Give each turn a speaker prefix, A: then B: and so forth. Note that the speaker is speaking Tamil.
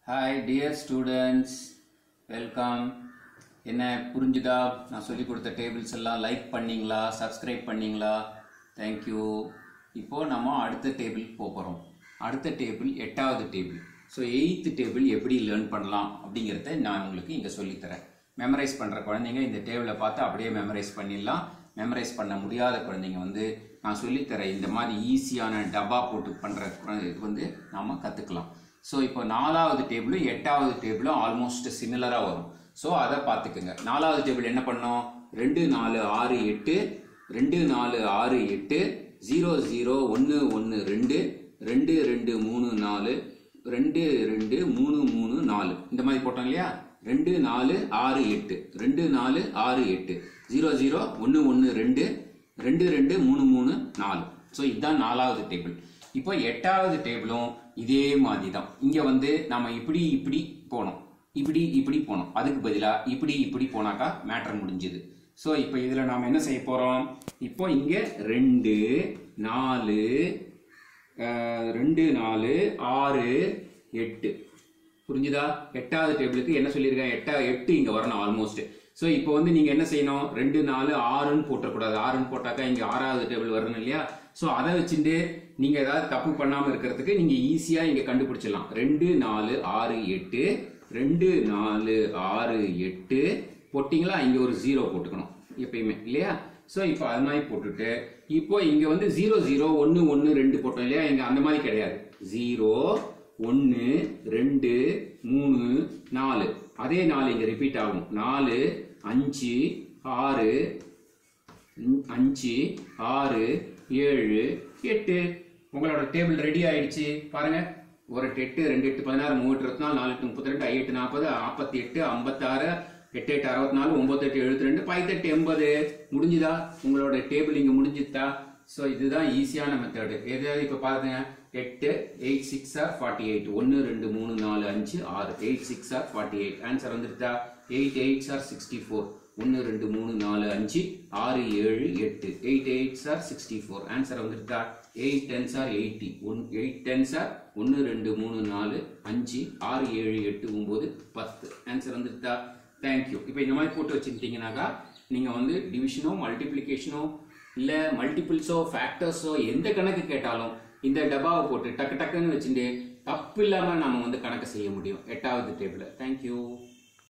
A: ஹாய் டியர் ஸ்டூடெண்ட்ஸ் வெல்கம் என்ன புரிஞ்சுதா நான் சொல்லி கொடுத்த டேபிள்ஸ் எல்லாம் லைக் பண்ணீங்களா சப்ஸ்கிரைப் பண்ணீங்களா தேங்க்யூ இப்போ நம்ம அடுத்த டேபிள் போக போகிறோம் அடுத்த டேபிள் எட்டாவது டேபிள் ஸோ எயித்து டேபிள் எப்படி லேர்ன் பண்ணலாம் அப்படிங்கிறத நான் உங்களுக்கு இங்கே சொல்லித்தரேன் மெமரைஸ் பண்ணுற குழந்தைங்க இந்த டேபிளை பார்த்து அப்படியே மெமரைஸ் பண்ணிடலாம் மெமரைஸ் பண்ண முடியாத குழந்தைங்க வந்து நான் சொல்லித்தரேன் இந்த மாதிரி ஈஸியான டப்பா போட்டு பண்ணுற இது வந்து நாம் கற்றுக்கலாம் ஸோ இப்போ நாலாவது டேபிளும் எட்டாவது டேபிளும் ஆல்மோஸ்ட் சிமிலராக வரும் ஸோ அதை பார்த்துக்குங்க நாலாவது டேபிள் என்ன பண்ணோம் ரெண்டு நாலு ஆறு எட்டு ரெண்டு நாலு ஆறு எட்டு ஜீரோ ஜீரோ ஒன்று ஒன்று ரெண்டு ரெண்டு ரெண்டு மூணு நாலு ரெண்டு ரெண்டு மூணு மூணு நாலு இந்த மாதிரி போட்டோம் இல்லையா ரெண்டு நாலு ஆறு எட்டு ரெண்டு நாலு ஆறு எட்டு ஜீரோ ஜீரோ ஒன்று ஒன்று ரெண்டு ரெண்டு ரெண்டு மூணு மூணு நாலு ஸோ இதுதான் நாலாவது டேபிள் இப்போ எட்டாவது டேபிளும் இதே மாதிரி தான் இங்கே வந்து நம்ம இப்படி இப்படி போனோம் இப்படி இப்படி போனோம் அதுக்கு பதிலாக இப்படி இப்படி போனாக்கா மேட்டர் முடிஞ்சுது ஸோ இப்போ இதில் நாம் என்ன செய்ய போகிறோம் இப்போ இங்கே ரெண்டு நாலு அஹ், ரெண்டு நாலு ஆறு எட்டு புரிஞ்சுதா எட்டாவது டேபிளுக்கு என்ன சொல்லியிருக்கேன் எட்டா எட்டு இங்கே வரணும் ஆல்மோஸ்ட் ஸோ இப்போ வந்து நீங்கள் என்ன செய்யணும் ரெண்டு நாலு ஆறுன்னு போட்டக்கூடாது ஆறுன்னு போட்டாக்கா இங்கே ஆறாவது டேபிள் வரணும் இல்லையா ஸோ அதை வச்சுட்டு நீங்கள் ஏதாவது தப்பு பண்ணாமல் இருக்கிறதுக்கு நீங்கள் ஈஸியாக இங்கே கண்டுபிடிச்சிடலாம் ரெண்டு நாலு ஆறு எட்டு ரெண்டு நாலு ஆறு எட்டு போட்டிங்களா இங்கே ஒரு ஜீரோ போட்டுக்கணும் எப்பயுமே இல்லையா ஸோ இப்போ அது மாதிரி போட்டுட்டு இப்போ இங்கே வந்து ஜீரோ ஜீரோ ஒன்று ஒன்று ரெண்டு போட்டோம் இல்லையா இங்கே அந்த மாதிரி கிடையாது ஜீரோ ஒன்று ரெண்டு மூணு நாலு அதே நாலு இங்கே ரிப்பீட் ஆகும் நாலு அஞ்சு ஆறு அஞ்~ அஞ்சு ஆறு ஏழு எட்டு உங்களோட டேபிள் ரெடி ஆயிடுச்சு பாருங்க ஒரு எட்டு எட்டு ரெண்டு எட்டு பதினாறு மூணு எட்டு இருபத்தி நாலு நாலு எட்டு முப்பத்தி ரெண்டு ஐ எட்டு நாற்பது நாற்பத்தி எட்டு ஐம்பத்தாறு எட்டு எட்டு அறுபத்தி நாலு ஒன்பது எட்டு எழுபத்தி ரெண்டு பதினெட்டு எண்பது முடிஞ்சுதா உங்களோட டேபிள் இங்கே முடிஞ்சுதா ஸோ இதுதான் ஈஸியான மெத்தடு எதாவது இப்போ பாருங்க எட்டு eight six are forty eight ஒன்று ரெண்டு மூணு நாலு அஞ்சு ஆறு eight six are forty eight answer வந்துருதா eight eights are sixty four ஒன்று ரெண்டு மூணு நாலு அஞ்சு ஆறு ஏழு எட்டு eight eights are sixty four answer வந்துருதா eight tens are eighty one eight tens are ஒன்று ரெண்டு மூணு நாலு அஞ்சு ஆறு ஏழு எட்டு ஒம்பது பத்து ஆன்சர் வந்துருதா தேங்க்யூ இப்போ இந்த மாதிரி போட்டு வச்சுக்கிட்டீங்கன்னாக்கா நீங்கள் வந்து டிவிஷனோ மல்டிப்ளிகேஷனோ இல்லை மல்டிபிள்ஸோ ஃபேக்டர்ஸோ எந்த கணக்கு கேட்டாலும் இந்த டப்பாவை போட்டு டக்கு டக்குன்னு வச்சுட்டு தப்பு இல்லாமல் நம்ம வந்து கணக்கு செய்ய முடியும் எட்டாவது டேபிள் தேங்க்யூ